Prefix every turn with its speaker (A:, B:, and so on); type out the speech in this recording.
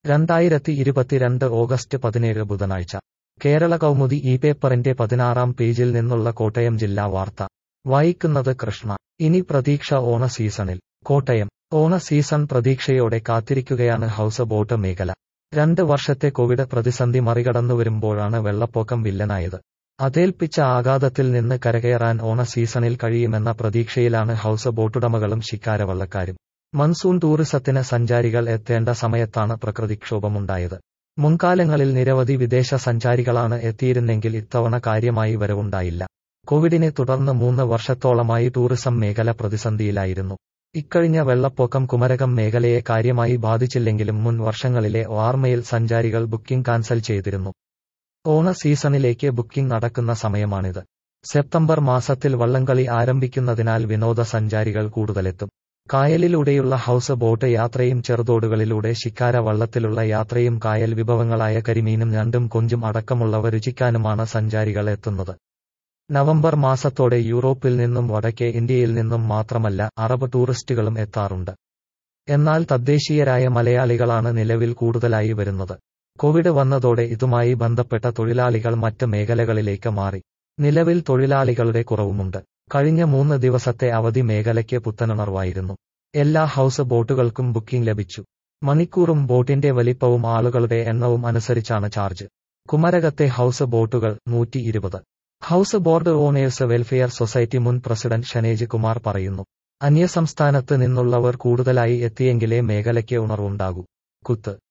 A: രണ്ടായിരത്തി ഇരുപത്തിരണ്ട് ഓഗസ്റ്റ് പതിനേഴ് ബുധനാഴ്ച കേരള കൗമുദി ഈ പേപ്പറിന്റെ പതിനാറാം പേജിൽ നിന്നുള്ള കോട്ടയം ജില്ലാ വാർത്ത വായിക്കുന്നത് കൃഷ്ണ ഇനി പ്രതീക്ഷ ഓണ സീസണിൽ കോട്ടയം ഓണ സീസൺ പ്രതീക്ഷയോടെ കാത്തിരിക്കുകയാണ് ഹൌസ് ബോട്ട് മേഖല രണ്ട് വർഷത്തെ കോവിഡ് പ്രതിസന്ധി മറികടന്നുവരുമ്പോഴാണ് വെള്ളപ്പൊക്കം വില്ലനായത് അതേൽപ്പിച്ച ആഘാതത്തിൽ നിന്ന് കരകയറാൻ ഓണ സീസണിൽ കഴിയുമെന്ന പ്രതീക്ഷയിലാണ് ഹൌസ് ബോട്ടുടമകളും ശിക്കാരവള്ളക്കാരും മൺസൂൺ ടൂറിസത്തിന് സഞ്ചാരികൾ എത്തേണ്ട സമയത്താണ് പ്രകൃതിക്ഷോഭമുണ്ടായത് മുൻകാലങ്ങളിൽ നിരവധി വിദേശ സഞ്ചാരികളാണ് എത്തിയിരുന്നെങ്കിൽ ഇത്തവണ കാര്യമായി വരവുണ്ടായില്ല കോവിഡിനെ തുടർന്ന് മൂന്ന് വർഷത്തോളമായി ടൂറിസം മേഖല പ്രതിസന്ധിയിലായിരുന്നു ഇക്കഴിഞ്ഞ വെള്ളപ്പൊക്കം കുമരകം മേഖലയെ കാര്യമായി ബാധിച്ചില്ലെങ്കിലും മുൻ വർഷങ്ങളിലെ ഓർമ്മയിൽ സഞ്ചാരികൾ ബുക്കിംഗ് കാൻസൽ ചെയ്തിരുന്നു ഓണ സീസണിലേക്ക് ബുക്കിംഗ് നടക്കുന്ന സമയമാണിത് സെപ്റ്റംബർ മാസത്തിൽ വള്ളംകളി ആരംഭിക്കുന്നതിനാൽ വിനോദസഞ്ചാരികൾ കൂടുതലെത്തും കായലിലൂടെയുള്ള ഹൌസ് ബോട്ട് യാത്രയും ചെറുതോടുകളിലൂടെ ശിക്കാര വള്ളത്തിലുള്ള യാത്രയും കായൽ വിഭവങ്ങളായ കരിമീനും ഞണ്ടും കൊഞ്ചും അടക്കമുള്ളവ രുചിക്കാനുമാണ് സഞ്ചാരികൾ എത്തുന്നത് നവംബർ മാസത്തോടെ യൂറോപ്പിൽ നിന്നും വടക്കേ ഇന്ത്യയിൽ നിന്നും മാത്രമല്ല അറബ് ടൂറിസ്റ്റുകളും എത്താറുണ്ട് എന്നാൽ തദ്ദേശീയരായ മലയാളികളാണ് നിലവിൽ കൂടുതലായി വരുന്നത് കോവിഡ് വന്നതോടെ ഇതുമായി ബന്ധപ്പെട്ട തൊഴിലാളികൾ മറ്റ് മേഖലകളിലേക്ക് മാറി നിലവിൽ തൊഴിലാളികളുടെ കുറവുമുണ്ട് കഴിഞ്ഞ മൂന്ന് ദിവസത്തെ അവധി മേഖലയ്ക്ക് പുത്തനുണർവായിരുന്നു എല്ലാ ഹൌസ് ബോട്ടുകൾക്കും ബുക്കിംഗ് ലഭിച്ചു മണിക്കൂറും ബോട്ടിന്റെ വലിപ്പവും ആളുകളുടെ എണ്ണവും അനുസരിച്ചാണ് ചാർജ് കുമരകത്തെ ഹൌസ് ബോട്ടുകൾ നൂറ്റി ഇരുപത് house boat owners welfare society മുൻ പ്രസിഡന്റ് ഷനേജ് കുമാർ പറയുന്നു അന്യസംസ്ഥാനത്ത് നിന്നുള്ളവർ കൂടുതലായി എത്തിയെങ്കിലേ മേഖലയ്ക്ക് ഉണർവുണ്ടാകൂ കുത്ത്